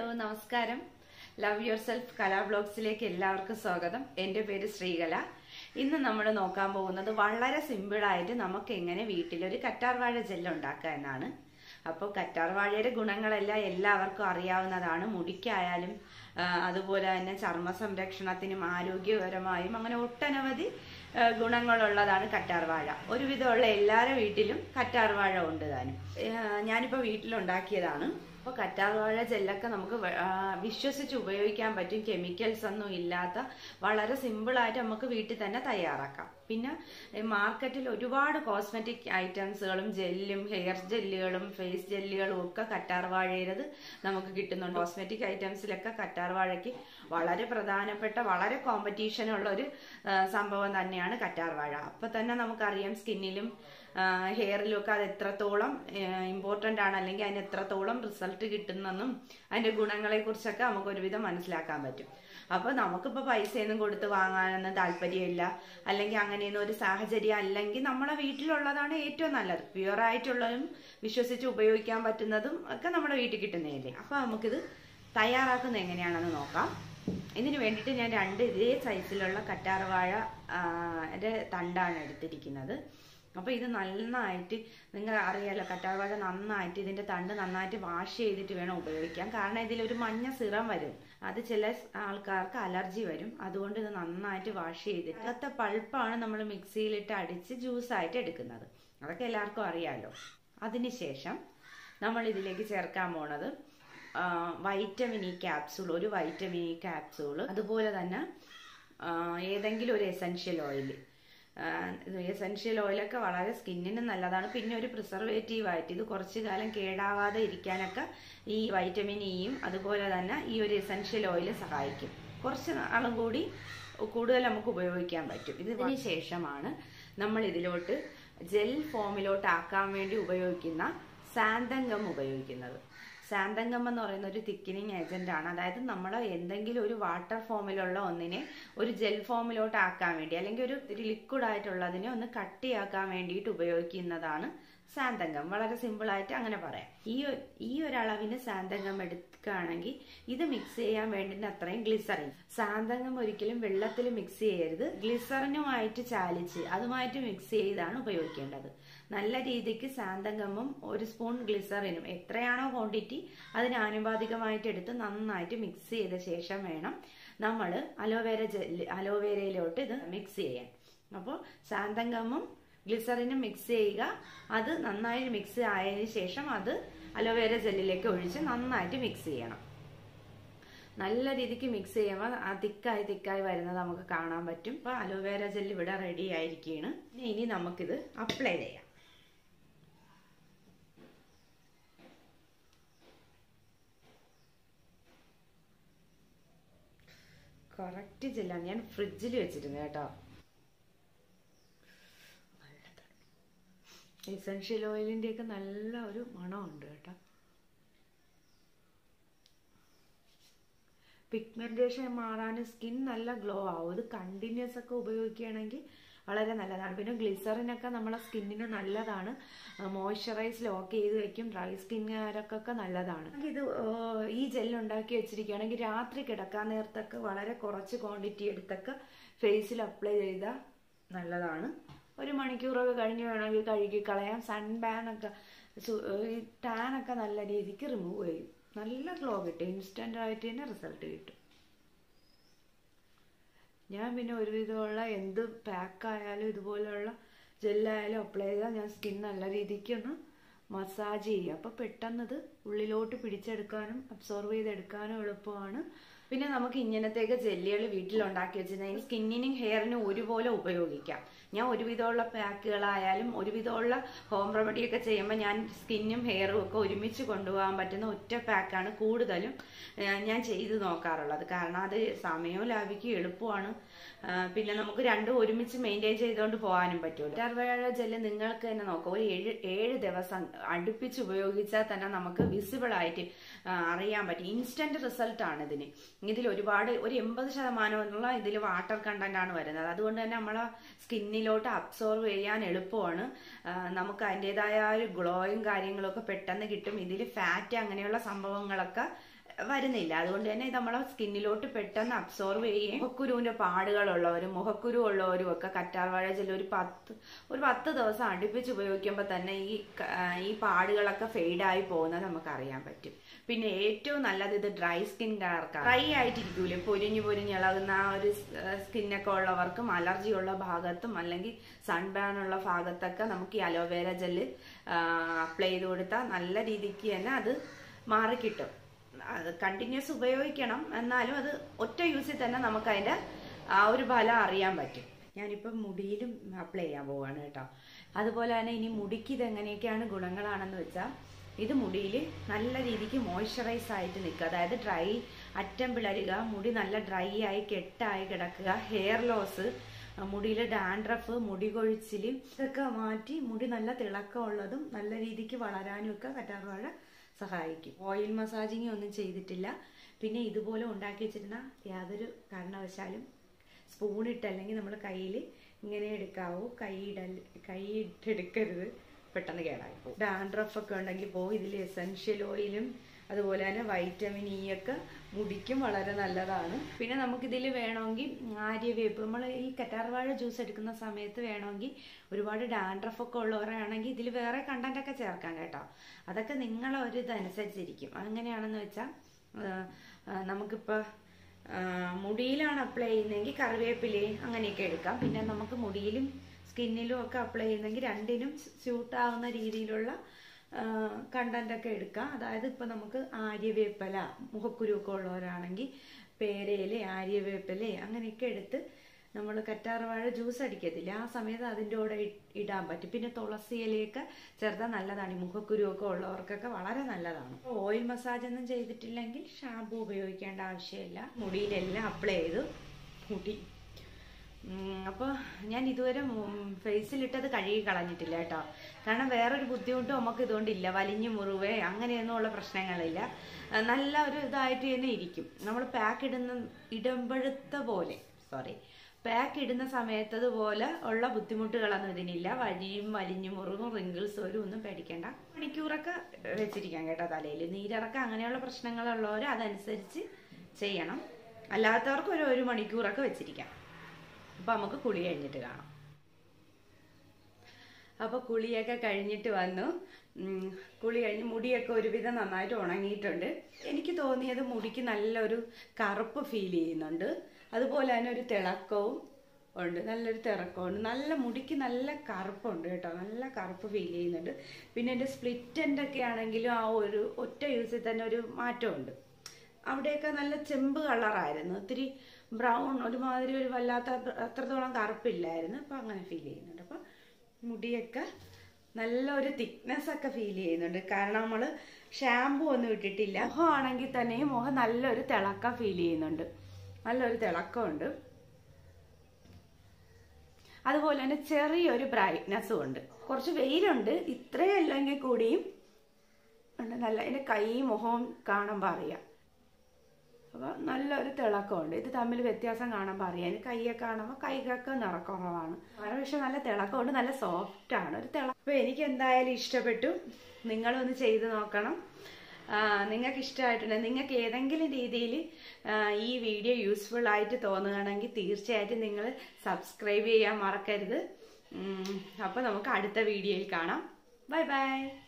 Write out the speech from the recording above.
നമസ്കാരം love yourself Kala ബ്ലോഗ്സിലേക്ക് എല്ലാവർക്കും സ്വാഗതം എൻ്റെ പേര് ശ്രീകല ഇന്ന് നമ്മൾ നോക്കാൻ പോകുന്നത് വളരെ സിമ്പിളായിട്ട് നമുക്ക് എങ്ങനെ വീട്ടിലൊരു കറ്റാർ വാഴ ജെല്ല് ഉണ്ടാക്കുക എന്നാണ് അപ്പോൾ കറ്റാർ വാഴയുടെ ഗുണങ്ങളെല്ലാം എല്ലാവർക്കും അറിയാവുന്നതാണ് മുടിക്കായാലും ആ, അതുപോലെ തന്നെ ചർമ്മ സംരക്ഷണത്തിനും ആരോഗ്യപരമായും അങ്ങനെ ഒട്ടനവധി ആ, ഗുണങ്ങളുള്ളതാണ് കറ്റാർ വാഴ ഒരുവിധമുള്ള എല്ലാവരുടെ വീട്ടിലും കറ്റാർ വാഴ ഉണ്ട് താനും ആ, ഞാനിപ്പോൾ വീട്ടിലുണ്ടാക്കിയതാണ് അപ്പോൾ കറ്റാർവാഴ ജെല്ലൊക്കെ നമുക്ക് വ- ആ, വിശ്വസിച്ച് ഉപയോഗിക്കാൻ പറ്റും കെമിക്കൽസ് ഒന്നും ഇല്ലാത്ത വളരെ സിമ്പിളായിട്ട് നമുക്ക് വീട്ടിൽ തന്നെ തയ്യാറാക്കാം പിന്നെ ഈ മാർക്കറ്റിൽ ഒരുപാട് കോസ്മെറ്റിക് ഐറ്റംസുകളും ജെല്ലും ഹെയർ ജെല്ലുകളും ഫേസ് ജെല്ലുകളും ഒക്കെ കറ്റാർവാഴയുടേത് നമുക്ക് കിട്ടുന്നുണ്ട് കോസ്മെറ്റിക് ഐറ്റംസിലൊക്കെ കറ്റാർവാഴയ്ക്ക് വളരെ പ്രധാനപ്പെട്ട വളരെ കോമ്പറ്റീഷൻ ഉള്ള ഒരു ആ, സംഭവം തന്നെയാണ് കറ്റാർവാഴ അപ്പൊ തന്നെ നമുക്കറിയാം സ്കിന്നിലും ഹെയറിലും ഒക്കെ അത് എത്രത്തോളം ഇമ്പോർട്ടൻ്റ് ആണ് അല്ലെങ്കിൽ അതിന് എത്രത്തോളം റിസൾട്ട് കിട്ടുന്നെന്നും അതിന്റെ ഗുണങ്ങളെ കുറിച്ചൊക്കെ നമുക്ക് ഒരുവിധം മനസ്സിലാക്കാൻ പറ്റും അപ്പൊ നമുക്കിപ്പോ പൈസയൊന്നും കൊടുത്ത് വാങ്ങാനൊന്നും താല്പര്യമില്ല അല്ലെങ്കിൽ അങ്ങനെയൊന്നും ഒരു സാഹചര്യം അല്ലെങ്കിൽ നമ്മളെ വീട്ടിലുള്ളതാണ് ഏറ്റവും നല്ലത് പ്യുവർ ആയിട്ടുള്ളതും വിശ്വസിച്ച് ഉപയോഗിക്കാൻ പറ്റുന്നതും ഒക്കെ നമ്മുടെ വീട്ടിൽ കിട്ടുന്നതല്ലേ അപ്പൊ നമുക്കിത് തയ്യാറാക്കുന്നത് എങ്ങനെയാണെന്ന് നോക്കാം ഇതിന് വേണ്ടിയിട്ട് ഞാൻ രണ്ട് ഇതേ സൈസിലുള്ള കറ്റാർവാഴ ആ, ന്റെ തണ്ടാണ് എടുത്തിരിക്കുന്നത് അപ്പോൾ ഇത് നന്നായിട്ട് നിങ്ങൾ അറിയാലോ കറ്റാർവാഴ നന്നായിട്ട് ഇതിന്റെ തണ്ട് നന്നായിട്ട് വാഷ് ചെയ്തിട്ട് വേണം ഉപയോഗിക്കാൻ കാരണം ഇതിലൊരു മഞ്ഞ സിറം വരും അത് ചില ആൾക്കാർക്ക് അലർജി വരും അതുകൊണ്ട് ഇത് നന്നായിട്ട് വാഷ് ചെയ്തിട്ട് അകത്തെ പൾപ്പാണ് നമ്മൾ മിക്സിയിലിട്ട് അടിച്ച് ജ്യൂസായിട്ട് എടുക്കുന്നത് അതൊക്കെ എല്ലാവർക്കും അറിയാലോ അതിനുശേഷം നമ്മൾ ഇതിലേക്ക് ചേർക്കാൻ പോണത് ആ, വൈറ്റമിൻ ഇ ക്യാപ്സൂൾ ഒരു വൈറ്റമിൻ ഇ ക്യാപ്സൂൾ അതുപോലെ തന്നെ ആ, ഏതെങ്കിലും ഒരു എസൻഷ്യൽ ഓയിൽ എസൻഷ്യൽ ഓയിലൊക്കെ വളരെ സ്കിന്നിന് നല്ലതാണ് പിന്നെ ഒരു പ്രിസർവേറ്റീവ് ആയിട്ട് ഇത് കുറച്ചു കാലം കേടാവാതെ ഇരിക്കാനൊക്കെ ഈ വൈറ്റമിൻ ഇയും അതുപോലെ തന്നെ ഈ ഒരു എസൻഷ്യൽ ഓയിൽ സഹായിക്കും കുറച്ച് നാളും കൂടി കൂടുതൽ നമുക്ക് ഉപയോഗിക്കാൻ പറ്റും ഇതിന് ശേഷമാണ് നമ്മൾ ഇതിലോട്ട് ജെൽ ഫോമിലോട്ട് ആക്കാൻ വേണ്ടി ഉപയോഗിക്കുന്ന സാന്തങ്കം ഉപയോഗിക്കുന്നത് സാന്തങ്കം എന്ന് പറയുന്ന ഒരു തിക്കനിങ് ഏജന്റ് ആണ് അതായത് നമ്മൾ എന്തെങ്കിലും ഒരു വാട്ടർ ഫോമിലുള്ള ഒന്നിനെ ഒരു ജെൽ ഫോമിലോട്ട് ആക്കാൻ വേണ്ടി അല്ലെങ്കിൽ ഒരു ലിക്വിഡ് ആയിട്ടുള്ളതിനെ ഒന്ന് കട്ടിയാക്കാൻ വേണ്ടിയിട്ട് ഉപയോഗിക്കുന്നതാണ് സാന്തങ്കം വളരെ സിമ്പിൾ ആയിട്ട് അങ്ങനെ പറയാം ഈ ഒ- ഈ ഒരു അളവിന് സാന്തങ്കം എടുക്കുകയാണെങ്കിൽ ഇത് മിക്സ് ചെയ്യാൻ വേണ്ടുന്ന അത്രയും ഗ്ലിസറിൻ സാന്തങ്കം ഒരിക്കലും വെള്ളത്തിൽ മിക്സ് ചെയ്യരുത് ഗ്ലിസറിനുമായിട്ട് ചാലിച്ച് അതുമായിട്ട് മിക്സ് ചെയ്താണ് ഉപയോഗിക്കേണ്ടത് നല്ല രീതിക്ക് സാന്തങ്കമും ഒരു സ്പൂൺ ഗ്ലിസറിനും എത്രയാണോ ക്വാണ്ടിറ്റി അതിന് ആനുപാതികമായിട്ട് എടുത്ത് നന്നായിട്ട് മിക്സ് ചെയ്ത ശേഷം വേണം നമ്മൾ അലോവേര ജെല്ല് അലോവേരയിലോട്ട് ഇത് മിക്സ് ചെയ്യാൻ അപ്പോൾ സാന്തങ്കമും ഗ്ലിസറിനും മിക്സ് ചെയ്യുക അത് നന്നായി മിക്സ് ആയതിനു ശേഷം അത് അലോവേര ജെല്ലിലേക്ക് ഒഴിച്ച് നന്നായിട്ട് മിക്സ് ചെയ്യണം നല്ല രീതിക്ക് മിക്സ് ചെയ്യുമ്പോൾ ആ തിക്കായി തിക്കായി വരുന്നത് നമുക്ക് കാണാൻ പറ്റും അപ്പോൾ അലോവേര ജെല്ല് ഇവിടെ റെഡി ആയിരിക്കുകയാണ് ഇനി ഇനി നമുക്കിത് അപ്ലൈ ചെയ്യാം കറക്റ്റ് ജെല്ലാണ് ഞാൻ ഫ്രിഡ്ജിൽ വെച്ചിരുന്നു കേട്ടോ എസൻഷ്യൽ ഓയിലിന്റെ ഒക്കെ നല്ല ഒരു മണമുണ്ട് കേട്ടോ പിഗ്മെന്റേഷൻ മാറാൻ സ്കിൻ നല്ല ഗ്ലോ ആവും ഇത് കണ്ടിന്യൂസ് ഒക്കെ ഉപയോഗിക്കുകയാണെങ്കിൽ വളരെ നല്ലതാണ് പിന്നെ ഗ്ലിസറിനൊക്കെ നമ്മളെ സ്കിന്നിന് നല്ലതാണ് മോയ്സ്ചറൈസ് ലോക്ക് ചെയ്ത് വെക്കും ഡ്രൈ സ്കിന്നുകാരൊക്കെ നല്ലതാണ് ഇത് ഓ, ഈ ജെൽ ഉണ്ടാക്കി വെച്ചിരിക്കുകയാണെങ്കിൽ രാത്രി കിടക്കാൻ നേരത്തൊക്കെ വളരെ കുറച്ച് ക്വാണ്ടിറ്റി എടുത്തൊക്കെ ഫേസിൽ അപ്ലൈ ചെയ്താൽ നല്ലതാണ് ഒരു മണിക്കൂറൊക്കെ കഴിഞ്ഞ് വേണമെങ്കിൽ കഴുകി കളയാം സൺ ബാൻ ഒക്കെ സു- ഈ ടാൻ ഒക്കെ നല്ല രീതിക്ക് റിമൂവ് ചെയ്യും നല്ല ഗ്ലോ കിട്ടും ഇൻസ്റ്റന്റ് ആയിട്ട് തന്നെ റിസൾട്ട് കിട്ടും ഞാൻ പിന്നെ ഒരുവിധമുള്ള എന്ത് പാക്ക് ആയാലും ഇതുപോലെയുള്ള ജെല്ലായാലും അപ്ലൈ ചെയ്താൽ ഞാൻ സ്കിൻ നല്ല രീതിക്ക് ഒന്ന് മസാജ് ചെയ്യും അപ്പോൾ പെട്ടെന്ന് ഇത് ഉള്ളിലോട്ട് പിടിച്ചെടുക്കാനും അബ്സോർവ് ചെയ്തെടുക്കാനും എളുപ്പമാണ് പിന്നെ നമുക്ക് ഇങ്ങനത്തെയൊക്കെ ജെല്ലുകൾ വീട്ടിൽ ഉണ്ടാക്കി വെച്ചിട്ടുണ്ടെങ്കിൽ സ്കിന്നിനും ഹെയറിനും ഒരുപോലെ ഉപയോഗിക്കാം ഞാൻ ഒരുവിധമുള്ള പാക്കുകളായാലും ഒരുവിധമുള്ള ഹോം റെമഡിയൊക്കെ ചെയ്യുമ്പോൾ ഞാൻ സ്കിന്നും ഹെയറും ഒക്കെ ഒരുമിച്ച് കൊണ്ടുപോകാൻ പറ്റുന്ന ഒറ്റ പാക്കാണ് കൂടുതലും ഏഹ്, ഞാൻ ചെയ്ത് നോക്കാറുള്ളത് കാരണം അത് സമയവും ലാഭിക്കും എളുപ്പമാണ് ആ, പിന്നെ നമുക്ക് രണ്ടും ഒരുമിച്ച് മെയിൻറ്റെയിൻ ചെയ്തുകൊണ്ട് പോകാനും പറ്റുമല്ലോ കറ്റാർവാഴ ജെല്ല് നിങ്ങൾക്ക് തന്നെ നോക്കാം ഒരു ഏഴ് ഏഴ് ദിവസം അടുപ്പിച്ച് ഉപയോഗിച്ചാൽ തന്നെ നമുക്ക് വിസിബിൾ ആയിട്ട് ആ, അറിയാൻ പറ്റും ഇൻസ്റ്റന്റ് റിസൾട്ട് ആണ് ഇതിന് ഇതിൽ ഒരുപാട് ഒരു എൺപത് ശതമാനം എന്നുള്ള ഇതിൽ വാട്ടർ കണ്ടന്റ് ആണ് വരുന്നത് അതുകൊണ്ട് തന്നെ നമ്മളെ സ്കിന്നിലോട്ട് അബ്സോർവ് ചെയ്യാൻ എളുപ്പമാണ് ആ, നമുക്ക് അതിൻ്റെതായ ഒരു ഗ്ലോയും കാര്യങ്ങളൊക്കെ പെട്ടെന്ന് കിട്ടും ഇതിൽ ഫാറ്റ് അങ്ങനെയുള്ള സംഭവങ്ങളൊക്കെ വരുന്നില്ല അതുകൊണ്ട് തന്നെ ഇത് നമ്മളെ സ്കിന്നിലോട്ട് പെട്ടെന്ന് അബ്സോർവ് ചെയ്യുകയും മുഖക്കുരുവിന്റെ പാടുകളുള്ളവരും മുഖക്കുരു ഉള്ളവരും ഒക്കെ കറ്റാർവാഴ ജെൽ ഒരു പത്ത് ഒരു പത്ത് ദിവസം അടുപ്പിച്ച് ഉപയോഗിക്കുമ്പോൾ തന്നെ ഈ ക- ആ, ഈ പാടുകളൊക്കെ ഫെയ്ഡായി പോകുന്നത് നമുക്ക് അറിയാൻ പറ്റും പിന്നെ ഏറ്റവും നല്ലത് ഇത് ഡ്രൈ സ്കിൻകാർക്ക് ഡ്രൈ ആയിട്ടിരിക്കൂലേ പൊരിഞ്ഞു പൊരിഞ്ഞിളകുന്ന ആ ഒരു സ്കിന്നൊക്കെ ഉള്ളവർക്കും അലർജി ഉള്ള ഭാഗത്തും അല്ലെങ്കിൽ സൺബാൻ ഉള്ള ഭാഗത്തൊക്കെ നമുക്ക് ഈ അലോവേര ജെല്ല് അപ്ലൈ ചെയ്ത് കൊടുത്താൽ നല്ല രീതിക്ക് തന്നെ അത് മാറിക്കിട്ടും അത് കണ്ടിന്യൂസ് ഉപയോഗിക്കണം എന്നാലും അത് ഒറ്റ യൂസിൽ തന്നെ നമുക്ക് അതിന്റെ ആ ഒരു ഫലം അറിയാൻ പറ്റും ഞാനിപ്പം മുടിയിലും അപ്ലൈ ചെയ്യാൻ പോവാണ് കേട്ടോ അതുപോലെ തന്നെ ഇനി മുടിക്ക് ഇത് എങ്ങനെയൊക്കെയാണ് ഗുണങ്ങളാണെന്ന് വെച്ചാൽ ഇത് മുടിയിൽ നല്ല രീതിക്ക് മോയ്സ്ചറൈസ് ആയിട്ട് നിൽക്കുക അതായത് ഡ്രൈ അറ്റം പിളരുക മുടി നല്ല ഡ്രൈ ആയി കെട്ടായി കിടക്കുക ഹെയർ ലോസ് മുടിയിൽ ഡാൻഡ്രഫ് മുടി കൊഴിച്ചിൽ ഇതൊക്കെ മാറ്റി മുടി നല്ല തിളക്കമുള്ളതും നല്ല രീതിക്ക് വളരാനും ഒക്കെ കറ്റാർവാഴ സഹായിക്കും ഓയിൽ മസാജിങ് ഒന്നും ചെയ്തിട്ടില്ല പിന്നെ ഇതുപോലെ ഉണ്ടാക്കി വെച്ചിരുന്ന യാതൊരു കാരണവശാലും സ്പൂണിട്ട് അല്ലെങ്കിൽ നമ്മൾ കയ്യിൽ ഇങ്ങനെ എടുക്കാവൂ കൈയിടൽ കൈയിട്ടെടുക്കരുത് പെട്ടെന്ന് കേടായി പോകും ഡാൻഡ്രഫ് ഒക്കെ ഉണ്ടെങ്കിൽ പോകും ഇതിൽ എസെൻഷ്യൽ ഓയിലും അതുപോലെ തന്നെ വൈറ്റമിൻ ഇ ഒക്കെ മുടിക്കും വളരെ നല്ലതാണ് പിന്നെ നമുക്കിതിൽ വേണമെങ്കിൽ ആര്യവേപ്പ് നമ്മൾ ഈ കറ്റാർവാഴ ജ്യൂസ് എടുക്കുന്ന സമയത്ത് വേണമെങ്കിൽ ഒരുപാട് ഡാൻഡ്രഫ് ഒക്കെ ഉള്ളവരാണെങ്കിൽ ഇതിൽ വേറെ കണ്ടന്റ് ഒക്കെ ചേർക്കാം കേട്ടോ അതൊക്കെ നിങ്ങളെ ഒരു ഇതനുസരിച്ചിരിക്കും അതെങ്ങനെയാണെന്ന് വെച്ചാൽ നമുക്കിപ്പോൾ മുടിയിലാണ് അപ്ലൈ ചെയ്യുന്നതെങ്കിൽ കറിവേപ്പില അങ്ങനെയൊക്കെ എടുക്കാം പിന്നെ നമുക്ക് മുടിയിലും സ്കിന്നിലും ഒക്കെ അപ്ലൈ ചെയ്യുന്നെങ്കിൽ രണ്ടിനും സ്യൂട്ട് ആവുന്ന രീതിയിലുള്ള കണ്ടന്റ് ഒക്കെ എടുക്കാം അതായത് ഇപ്പൊ നമുക്ക് ആര്യവേപ്പല മുഖക്കുരുവൊക്കെ ഉള്ളവരാണെങ്കിൽ പേരയില ആര്യവേപ്പല അങ്ങനെയൊക്കെ എടുത്ത് നമ്മൾ കറ്റാർവാഴ ജ്യൂസ് അടിക്കത്തില്ല ആ സമയത്ത് അതിൻ്റെ കൂടെ ഇ- ഇടാൻ പറ്റും പിന്നെ തുളസി ഇലയൊക്കെ ചേർത്താൽ നല്ലതാണ് ഈ മുഖക്കുരുവൊക്കെ ഉള്ളവർക്കൊക്കെ വളരെ നല്ലതാണ് ഓയിൽ മസാജ് ഒന്നും ചെയ്തിട്ടില്ലെങ്കിൽ ഷാമ്പു ഉപയോഗിക്കേണ്ട ആവശ്യമില്ല മുടിയിലെല്ലാം അപ്ലൈ ചെയ്തു മുടി അപ്പോൾ ഞാൻ ഇതുവരെ ഫേസിലിട്ടത് കഴുകി കളഞ്ഞിട്ടില്ല കേട്ടോ കാരണം വേറൊരു ബുദ്ധിമുട്ടും നമുക്ക് ഇതുകൊണ്ടില്ല വലിഞ്ഞു മുറിവേ അങ്ങനെയൊന്നുമുള്ള പ്രശ്നങ്ങളില്ല ആ, നല്ല ഒരു ഇതായിട്ട് തന്നെ ഇരിക്കും നമ്മൾ പാക്ക് ഇടുന്ന ഇടുമ്പോഴത്തെ പോലെ സോറി പാക്ക് ഇടുന്ന സമയത്തതുപോലെ ഉള്ള ബുദ്ധിമുട്ടുകളൊന്നും ഇതിനില്ല വഴിയും വലിഞ്ഞു മുറിവും റിങ്കിൾസ് വരും ഒന്നും പേടിക്കേണ്ട മണിക്കൂറൊക്കെ വെച്ചിരിക്കാം കേട്ടോ തലയിൽ നീരിറക്കം അങ്ങനെയുള്ള പ്രശ്നങ്ങളുള്ളവർ അതനുസരിച്ച് ചെയ്യണം അല്ലാത്തവർക്ക് ഒരു ഒരു മണിക്കൂറൊക്കെ വെച്ചിരിക്കാം അപ്പൊ നമുക്ക് കുളി കഴിഞ്ഞിട്ട് കാണാം അപ്പൊ കുളിയൊക്കെ കഴിഞ്ഞിട്ട് വന്നു ഉം, കുളി കഴിഞ്ഞ് മുടിയൊക്കെ ഒരുവിധം നന്നായിട്ട് ഉണങ്ങിയിട്ടുണ്ട് എനിക്ക് തോന്നിയത് മുടിക്ക് നല്ലൊരു കറുപ്പ് ഫീൽ ചെയ്യുന്നുണ്ട് അതുപോലെ തന്നെ ഒരു തിളക്കവും ഉണ്ട് നല്ലൊരു തിളക്കമുണ്ട് നല്ല മുടിക്ക് നല്ല കറുപ്പുണ്ട് കേട്ടോ നല്ല കറുപ്പ് ഫീൽ ചെയ്യുന്നുണ്ട് പിന്നെ എൻ്റെ സ്പ്ലിറ്റ് എൻ്റെ ഒക്കെ ആണെങ്കിലും ആ ഒരു ഒറ്റ യൂസിൽ തന്നെ ഒരു മാറ്റമുണ്ട് അവിടെയൊക്കെ നല്ല ചെമ്പ് കളറായിരുന്നു ഒത്തിരി ബ്രൗൺ ഒരുമാതിരി ഒരു വല്ലാത്ത അത്രത്തോളം കറുപ്പില്ലായിരുന്നു അപ്പം അങ്ങനെ ഫീൽ ചെയ്യുന്നുണ്ട് അപ്പം മുടിയൊക്കെ നല്ല ഒരു തിക്നെസ് ഒക്കെ ഫീൽ ചെയ്യുന്നുണ്ട് കാരണം നമ്മൾ ഷാമ്പു ഒന്നും ഇട്ടിട്ടില്ല മുഖമാണെങ്കിൽ തന്നെയും മുഖം നല്ലൊരു തിളക്കം ഫീൽ ചെയ്യുന്നുണ്ട് നല്ലൊരു തിളക്കമുണ്ട് അതുപോലെ തന്നെ ചെറിയൊരു ബ്രൈറ്റ്നെസ്സും ഉണ്ട് കുറച്ച് വെയിലുണ്ട് ഇത്രയും അല്ലെങ്കിൽ കൂടിയും ഉണ്ട് നല്ല എൻ്റെ കൈയും മുഖവും കാണുമ്പോൾ അറിയാം അപ്പോൾ നല്ലൊരു തിളക്കമുണ്ട് ഇത് തമ്മിൽ വ്യത്യാസം കാണുമ്പോൾ അറിയാം എനിക്ക് കൈയൊക്കെ കാണുമ്പോൾ കൈകൊക്കെ നിറക്കുറവാണ് വളരെ പക്ഷെ നല്ല തിളക്കമുണ്ട് നല്ല സോഫ്റ്റ് ആണ് ഒരു തിളക്കം അപ്പോൾ എനിക്ക് എന്തായാലും ഇഷ്ടപ്പെട്ടു നിങ്ങളൊന്ന് ചെയ്ത് നോക്കണം ആ, നിങ്ങൾക്ക് ഇഷ്ടമായിട്ടുണ്ട് നിങ്ങൾക്ക് ഏതെങ്കിലും രീതിയിൽ ഈ വീഡിയോ യൂസ്ഫുൾ ആയിട്ട് തോന്നുകയാണെങ്കിൽ തീർച്ചയായിട്ടും നിങ്ങൾ സബ്സ്ക്രൈബ് ചെയ്യാൻ മറക്കരുത് അപ്പോൾ നമുക്ക് അടുത്ത വീഡിയോയിൽ കാണാം ബൈ ബൈ